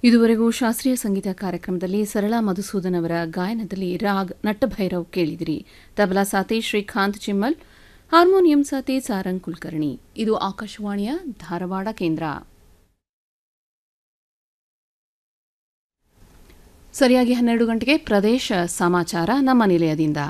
ಇದುವರೆಗೂ ಶಾಸ್ತ್ರೀಯ ಸಂಗೀತ ಕಾರ್ಯಕ್ರಮದಲ್ಲಿ ಸರಳಾ ಮಧುಸೂದನ್ ಅವರ ಗಾಯನದಲ್ಲಿ ರಾಗ್ ನಟ್ಟಭೈರವ್ ಕೇಳಿದಿರಿ ತಬಲಾ ಸಾತೆ ಶ್ರೀಕಾಂತ್ ಚಿಮ್ಮಲ್ ಹಾರ್ಮೋನಿಯಂ ಸಾತೆ ಸಾರಂಗ್ ಕುಲಕರ್ಣಿ ಇದು ಆಕಾಶವಾಣಿಯ ಧಾರವಾಡ ಕೇಂದ್ರ ಸರಿಯಾಗಿ ಹನ್ನೆರಡು ಗಂಟೆಗೆ ಪ್ರದೇಶ ಸಮಾಚಾರ ನಮ್ಮ ನಿಲಯದಿಂದ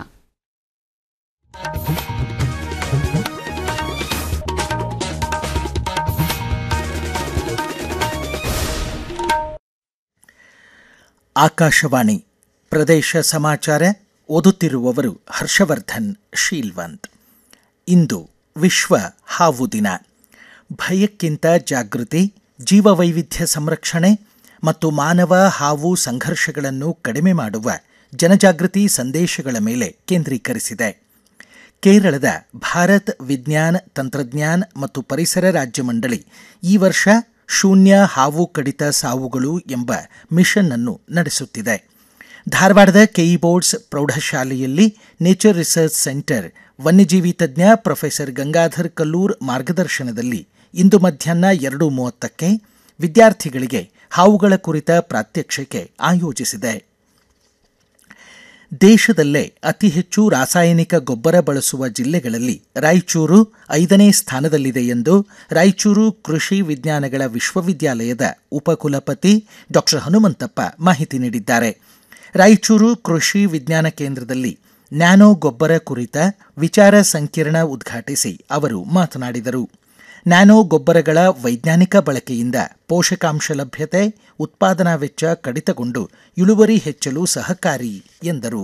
ಆಕಾಶವಾಣಿ ಪ್ರದೇಶ ಸಮಾಚಾರ ಓದುತ್ತಿರುವವರು ಹರ್ಷವರ್ಧನ್ ಶೀಲ್ವಂತ್ ಇಂದು ವಿಶ್ವ ಹಾವು ದಿನ ಭಯಕ್ಕಿಂತ ಜಾಗೃತಿ ಜೀವವೈವಿಧ್ಯ ಸಂರಕ್ಷಣೆ ಮತ್ತು ಮಾನವ ಹಾವು ಸಂಘರ್ಷಗಳನ್ನು ಕಡಿಮೆ ಮಾಡುವ ಜನಜಾಗೃತಿ ಸಂದೇಶಗಳ ಮೇಲೆ ಕೇಂದ್ರೀಕರಿಸಿದೆ ಕೇರಳದ ಭಾರತ್ ವಿಜ್ಞಾನ ತಂತ್ರಜ್ಞಾನ ಮತ್ತು ಪರಿಸರ ರಾಜ್ಯ ಮಂಡಳಿ ಈ ವರ್ಷ ಶೂನ್ಯ ಹಾವು ಕಡಿತ ಸಾವುಗಳು ಎಂಬ ಮಿಷನ್ ಅನ್ನು ನಡೆಸುತ್ತಿದೆ ಧಾರವಾಡದ ಕೆಇ ಬೋರ್ಡ್ಸ್ ಪ್ರೌಢಶಾಲೆಯಲ್ಲಿ ನೇಚರ್ ರಿಸರ್ಚ್ ಸೆಂಟರ್ ವನ್ಯಜೀವಿ ತಜ್ಞ ಪ್ರೊಫೆಸರ್ ಗಂಗಾಧರ್ ಕಲ್ಲೂರ್ ಮಾರ್ಗದರ್ಶನದಲ್ಲಿ ಇಂದು ಮಧ್ಯಾಹ್ನ ಎರಡು ಮೂವತ್ತಕ್ಕೆ ವಿದ್ಯಾರ್ಥಿಗಳಿಗೆ ಹಾವುಗಳ ಕುರಿತ ಪ್ರಾತ್ಯಕ್ಷಿಕೆ ಆಯೋಜಿಸಿದೆ ದೇಶದಲ್ಲೇ ಅತಿ ಹೆಚ್ಚು ರಾಸಾಯನಿಕ ಗೊಬ್ಬರ ಬಳಸುವ ಜಿಲ್ಲೆಗಳಲ್ಲಿ ರಾಯಚೂರು ಐದನೇ ಸ್ಥಾನದಲ್ಲಿದೆ ಎಂದು ರಾಯಚೂರು ಕೃಷಿ ವಿಜ್ಞಾನಗಳ ವಿಶ್ವವಿದ್ಯಾಲಯದ ಉಪಕುಲಪತಿ ಡಾಕ್ಟರ್ ಹನುಮಂತಪ್ಪ ಮಾಹಿತಿ ನೀಡಿದ್ದಾರೆ ರಾಯಚೂರು ಕೃಷಿ ವಿಜ್ಞಾನ ಕೇಂದ್ರದಲ್ಲಿ ನ್ಯಾನೋ ಗೊಬ್ಬರ ಕುರಿತ ವಿಚಾರ ಸಂಕಿರಣ ಉದ್ಘಾಟಿಸಿ ಅವರು ಮಾತನಾಡಿದರು ನ್ಯಾನೋ ಗೊಬ್ಬರಗಳ ವೈಜ್ಞಾನಿಕ ಬಳಕೆಯಿಂದ ಪೋಷಕಾಂಶ ಲಭ್ಯತೆ ಉತ್ಪಾದನಾ ವೆಚ್ಚ ಕಡಿತಗೊಂಡು ಇಳುವರಿ ಹೆಚ್ಚಲು ಸಹಕಾರಿ ಎಂದರು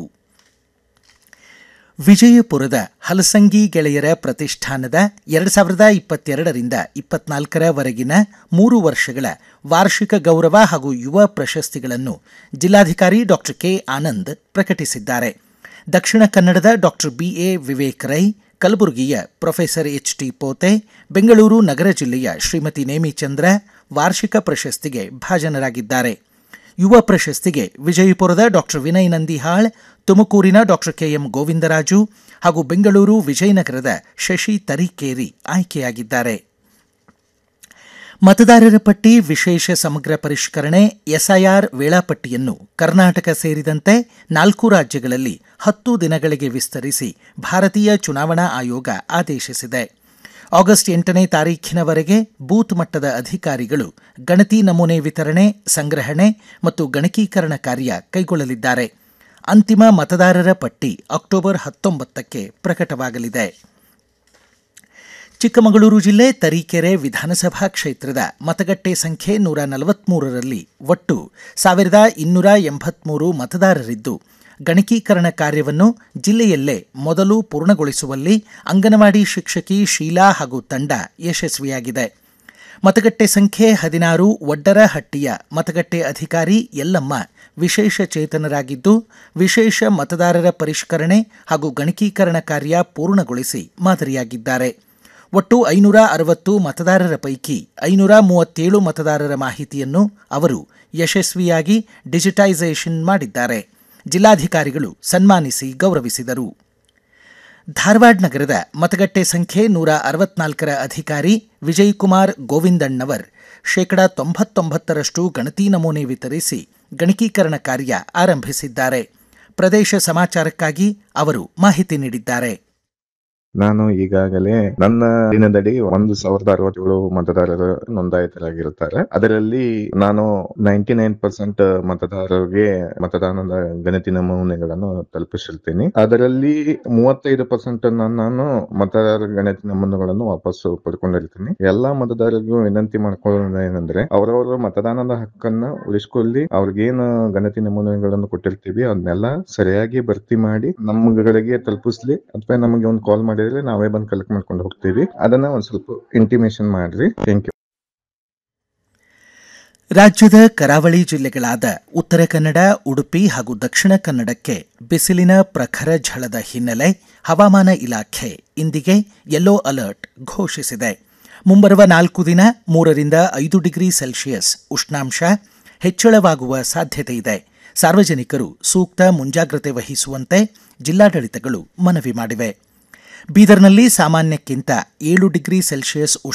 ವಿಜಯಪುರದ ಹಲಸಂಗಿ ಗೆಳೆಯರ ಪ್ರತಿಷ್ಠಾನದ ಎರಡು ಸಾವಿರದ ಇಪ್ಪತ್ತೆರಡರಿಂದ ಇಪ್ಪತ್ನಾಲ್ಕರವರೆಗಿನ ಮೂರು ವರ್ಷಗಳ ವಾರ್ಷಿಕ ಗೌರವ ಹಾಗೂ ಯುವ ಪ್ರಶಸ್ತಿಗಳನ್ನು ಜಿಲ್ಲಾಧಿಕಾರಿ ಡಾಕ್ಟರ್ ಕೆ ಆನಂದ್ ಪ್ರಕಟಿಸಿದ್ದಾರೆ ದಕ್ಷಿಣ ಕನ್ನಡದ ಡಾಕ್ಟರ್ ಬಿಎ ವಿವೇಕ್ ರೈ ಕಲಬುರಗಿಯ professor H T Pote Bengaluru ನಗರ ಜಿಲ್ಲೆಯ ಶ್ರೀಮತಿ ನೇಮಿಚಂದ್ರ ವಾರ್ಷಿಕ ಪ್ರಶಸ್ತಿಗೆ ಭಾಜನರಾಗಿದ್ದಾರೆ ಯುವ ಪ್ರಶಸ್ತಿಗೆ ವಿಜಯಪುರದ ಡಾಕ್ಟರ್ ವಿನಯ್ ನಂದಿಹಾಳ್ ತುಮಕೂರಿನ ಡಾಕ್ಟರ್ ಕೆಎಂ ಗೋವಿಂದರಾಜು ಹಾಗೂ ಬೆಂಗಳೂರು ವಿಜಯನಗರದ ಶಶಿ ತರೀಕೇರಿ ಆಯ್ಕೆಯಾಗಿದ್ದಾರೆ ಮತದಾರರ ಪಟ್ಟಿ ವಿಶೇಷ ಸಮಗ್ರ ಪರಿಷ್ಕರಣೆ ಎಸ್ಐಆರ್ ವೇಳಾಪಟ್ಟಿಯನ್ನು ಕರ್ನಾಟಕ ಸೇರಿದಂತೆ ನಾಲ್ಕು ರಾಜ್ಯಗಳಲ್ಲಿ ಹತ್ತು ದಿನಗಳಿಗೆ ವಿಸ್ತರಿಸಿ ಭಾರತೀಯ ಚುನಾವಣಾ ಆಯೋಗ ಆದೇಶಿಸಿದೆ ಆಗಸ್ಟ್ ಎಂಟನೇ ತಾರೀಖಿನವರೆಗೆ ಬೂತ್ ಮಟ್ಟದ ಅಧಿಕಾರಿಗಳು ಗಣತಿ ನಮೂನೆ ವಿತರಣೆ ಸಂಗ್ರಹಣೆ ಮತ್ತು ಗಣಕೀಕರಣ ಕಾರ್ಯ ಕೈಗೊಳ್ಳಲಿದ್ದಾರೆ ಅಂತಿಮ ಮತದಾರರ ಪಟ್ಟಿ ಅಕ್ಟೋಬರ್ ಹತ್ತೊಂಬತ್ತಕ್ಕೆ ಪ್ರಕಟವಾಗಲಿದೆ ಚಿಕ್ಕಮಗಳೂರು ಜಿಲ್ಲೆ ತರೀಕೆರೆ ವಿಧಾನಸಭಾ ಕ್ಷೇತ್ರದ ಮತಗಟ್ಟೆ ಸಂಖ್ಯೆ ನೂರ ನಲವತ್ಮೂರರಲ್ಲಿ ಒಟ್ಟು ಸಾವಿರದ ಇನ್ನೂರ ಎಂಬತ್ಮೂರು ಮತದಾರರಿದ್ದು ಗಣಕೀಕರಣ ಕಾರ್ಯವನ್ನು ಜಿಲ್ಲೆಯಲ್ಲೇ ಮೊದಲು ಪೂರ್ಣಗೊಳಿಸುವಲ್ಲಿ ಅಂಗನವಾಡಿ ಶಿಕ್ಷಕಿ ಶೀಲಾ ಹಾಗೂ ತಂಡ ಯಶಸ್ವಿಯಾಗಿದೆ ಮತಗಟ್ಟೆ ಸಂಖ್ಯೆ ಹದಿನಾರು ಒಡ್ಡರಹಟ್ಟಿಯ ಮತಗಟ್ಟೆ ಅಧಿಕಾರಿ ಯಲ್ಲಮ್ಮ ವಿಶೇಷ ಚೇತನರಾಗಿದ್ದು ವಿಶೇಷ ಮತದಾರರ ಪರಿಷ್ಕರಣೆ ಹಾಗೂ ಗಣಕೀಕರಣ ಕಾರ್ಯ ಪೂರ್ಣಗೊಳಿಸಿ ಮಾದರಿಯಾಗಿದ್ದಾರೆ ಒಟ್ಟು ಐನೂರ ಅರವತ್ತು ಮತದಾರರ ಪೈಕಿ ಐನೂರ ಮೂವತ್ತೇಳು ಮತದಾರರ ಮಾಹಿತಿಯನ್ನು ಅವರು ಯಶಸ್ವಿಯಾಗಿ ಡಿಜಿಟೈಸೇಷನ್ ಮಾಡಿದ್ದಾರೆ ಜಿಲ್ಲಾಧಿಕಾರಿಗಳು ಸನ್ಮಾನಿಸಿ ಗೌರವಿಸಿದರು ಧಾರವಾಡ ನಗರದ ಮತಗಟ್ಟೆ ಸಂಖ್ಯೆ ನೂರ ಅರವತ್ನಾಲ್ಕರ ಅಧಿಕಾರಿ ವಿಜಯಕುಮಾರ್ ಗೋವಿಂದಣ್ಣವರ್ ಶೇಕಡಾ ತೊಂಬತ್ತೊಂಬತ್ತರಷ್ಟು ಗಣತಿ ನಮೂನೆ ವಿತರಿಸಿ ಗಣಕೀಕರಣ ಕಾರ್ಯ ಆರಂಭಿಸಿದ್ದಾರೆ ಪ್ರದೇಶ ಸಮಾಚಾರಕ್ಕಾಗಿ ಅವರು ಮಾಹಿತಿ ನೀಡಿದ್ದಾರೆ ನಾನು ಈಗಾಗಲೇ ನನ್ನ ದಿನದಡಿ ಒಂದು ಸಾವಿರದ ಅರವತ್ತೇಳು ಮತದಾರರು ನೋಂದಾಯಿತರಾಗಿರುತ್ತಾರೆ ಅದರಲ್ಲಿ ನಾನು ನೈಂಟಿ ನೈನ್ ಪರ್ಸೆಂಟ್ ಮತದಾರರಿಗೆ ಮತದಾನದ ಗಣತಿ ನಮೂನೆಗಳನ್ನು ತಲುಪಿಸಿರ್ತೀನಿ ಅದರಲ್ಲಿ ಮೂವತ್ತೈದು ಪರ್ಸೆಂಟ್ ನಾನು ಮತದಾರರ ಗಣತಿ ನಮೂನೆಗಳನ್ನು ವಾಪಸ್ಸು ಪಡ್ಕೊಂಡಿರ್ತೀನಿ ಎಲ್ಲಾ ಮತದಾರರಿಗೂ ವಿನಂತಿ ಮಾಡ್ಕೊಳ್ಳೋದು ಏನಂದ್ರೆ ಅವರವರ ಮತದಾನದ ಹಕ್ಕನ್ನ ಉಳಿಸ್ಕೊಳ್ಳಿ ಅವ್ರಿಗೇನು ಗಣತಿ ನಮೂನೆಗಳನ್ನು ಕೊಟ್ಟಿರ್ತೀವಿ ಅದನ್ನೆಲ್ಲ ಸರಿಯಾಗಿ ಭರ್ತಿ ಮಾಡಿ ನಮ್ಗಳಿಗೆ ತಲುಪಿಸ್ಲಿ ಅಥವಾ ನಮಗೆ ಒಂದು ಕಾಲ್ ಮಾಡಿ ನಾವೇ ಬಂದು ಕಲೆಕ್ಟ್ ಮಾಡ್ಕೊಂಡು ಹೋಗ್ತೀವಿ ಅದನ್ನ ಒಂದ್ ಸ್ವಲ್ಪ ಇಂಟಿಮೇಷನ್ ಮಾಡ್ರಿ ಥ್ಯಾಂಕ್ ಯು ರಾಜ್ಯದ ಕರಾವಳಿ ಜಿಲ್ಲೆಗಳಾದ ಉತ್ತರ ಕನ್ನಡ ಉಡುಪಿ ಹಾಗೂ ದಕ್ಷಿಣ ಕನ್ನಡಕ್ಕೆ ಬಿಸಿಲಿನ ಪ್ರಖರ ಝಳದ ಹಿನ್ನೆಲೆ ಹವಾಮಾನ ಇಲಾಖೆ ಇಂದಿಗೆ ಯೆಲ್ಲೋ ಅಲರ್ಟ್ ಘೋಷಿಸಿದೆ ಮುಂಬರುವ ನಾಲ್ಕು ದಿನ ಮೂರರಿಂದ ಐದು ಡಿಗ್ರಿ ಸೆಲ್ಸಿಯಸ್ ಉಷ್ಣಾಂಶ ಹೆಚ್ಚಳವಾಗುವ ಸಾಧ್ಯತೆ ಇದೆ ಸಾರ್ವಜನಿಕರು ಸೂಕ್ತ ಮುಂಜಾಗ್ರತೆ ವಹಿಸುವಂತೆ ಜಿಲ್ಲಾಡಳಿತಗಳು ಮನವಿ ಮಾಡಿವೆ ಬೀದರ್ನಲ್ಲಿ ಸಾಮಾನ್ಯಕ್ಕಿಂತ ಏಳು ಡಿಗ್ರಿ ಸೆಲ್ಸಿಯಸ್